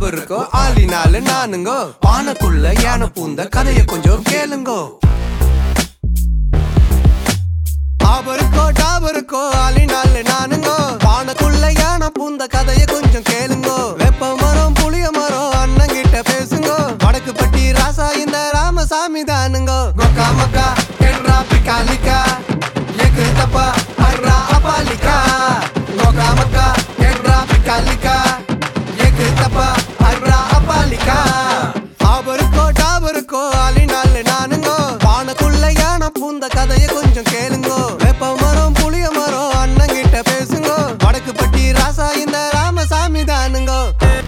டாபருக்கோ ஆளினாலு நானுங்கோ பானைக்குள்ள யானை பூந்த கதைய கொஞ்சம் கேளுங்கோ டாபருக்கோ டாபருக்கோ ஆளினாலு நானுங்கோ பானைக்குள்ள யானை பூந்த கதைய கொஞ்சம் கேளுங்கோ வெப்ப மரம் புளிய மரம் அண்ணன் கிட்ட பேசுங்கோ வடக்கு பட்டி ராசா இந்த ராமசாமி தானுங்கோ கொக்கா மக்கா கென்றா பிக்காலிக்கா எக்கு தப்பா அர்ரா அபாலிக்கா கொக்கா மக்கா கென்றா பிக்காலிக்கா எக்கு தப்பா அர்ரா அபாலிக்கா டாபருக்கோ டாபருக்கோ ஆளினாலு நானுங்கோ பானைக்குள்ள யானை பூந்த கதைய கொஞ்சம் கேளுங்கோ வெப்ப மரம் புளிய மரம் அண்ணன் கிட்ட பேசுங்கோ வடக்கு பட்டி ராசா இந்த ராமசாமி தானுங்கோ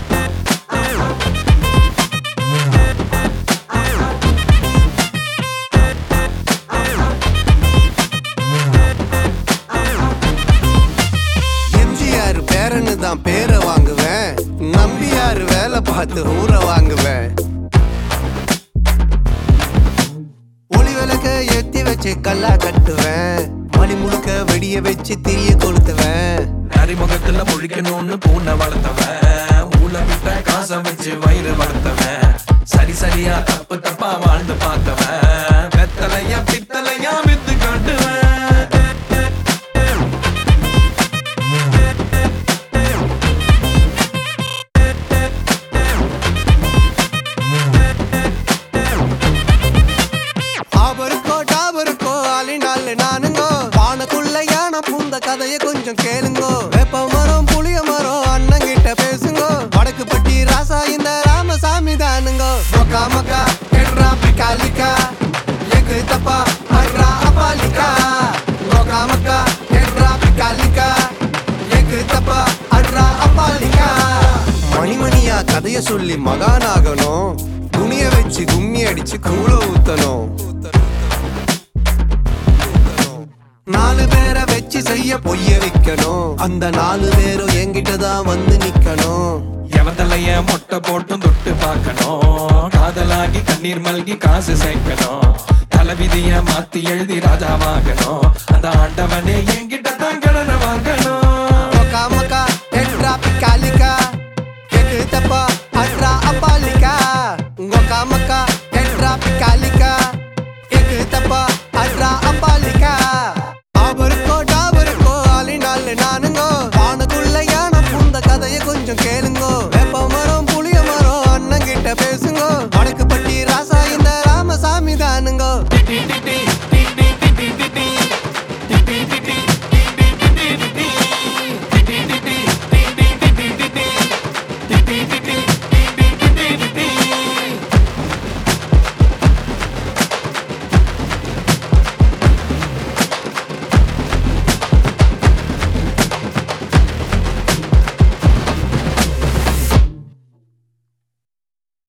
எம்ஜிஆர் பேரன்னு தான் பேரை வாங்குவேன் நம்பியார் வேலை பார்த்து ஊற வாங்குவேன் ஒளி விளக்க ஏத்தி வச்சு கல்லா கட்டுவேன் மணி முழுக்க வெடிய வச்சு திரிய கொளுத்துவேன் அறிமுகத்துல முழிக்கணும்னு பூனை வளர்த்தவன் ஊழ விட்ட காசை வச்சு வயிறு வளர்த்தவன் சரி சரியா தப்பு தப்பா வாழ்ந்து பார்த்தவன் வெத்தலையா பித்தலையா வித்து காட்டுவேன் டாபருக்கோ டாபருக்கோ ஆளினாலு நானுங்கோ பானைக்குள்ள யானை பூந்த கதைய கொஞ்சம் கேளுங்கோ வேப்ப மரம் புளிய மரம் அண்ணன் கிட்ட பேசுங்கோ வடக்கு பட்டி ராசா இந்த ராமசாமி தானுங்கோ மக்கா மக்கா கெட்ரா பிக்காலிக்கா எக்கு தப்பா அர்ரா அபாலிக்கா மக்கா மக்கா கெட்ரா பிக்காலிக்கா எக்கு தப்பா அர்ரா அபாலிக்கா மணிமணியா கதைய சொல்லி மகானாகணும் துணிய வச்சு கும்மி அடிச்சு கூழ ஊத்தணும் நாலு பேரை வச்சு செய்ய பொய்ய வைக்கணும் அந்த நாலு பேரும் என்கிட்ட தான் வந்து நிக்கணும் எவத்தலைய மொட்டை போட்டும் தொட்டு பார்க்கணும் காதலாகி கண்ணீர் மல்கி காசு சேர்க்கணும் தலைவிதிய மாத்தி எழுதி ராஜாவாகணும் அந்த ஆண்டவனே என்கிட்ட தான் கடனை வாங்கணும் மக்கா மக்கா எட்ரா பிக்காலிக்கா எக்கு தப்பா அட்ரா அப்பாலிக்கா உங்கக்கா மக்கா எட்ரா பிக்காலிக்கா எக்கு தப்பா அட்ரா அப்பாலிக்கா டாபருக்கோ டாபருக்கோ ஆளினாலு நானுங்கோ பானைக்குள்ள யானை பூந்த கதைய கொஞ்சம் கேளுங்கோ வேப்ப மரம் புளிய மரம் அண்ணன் கிட்ட பேசுங்கோ வடக்கு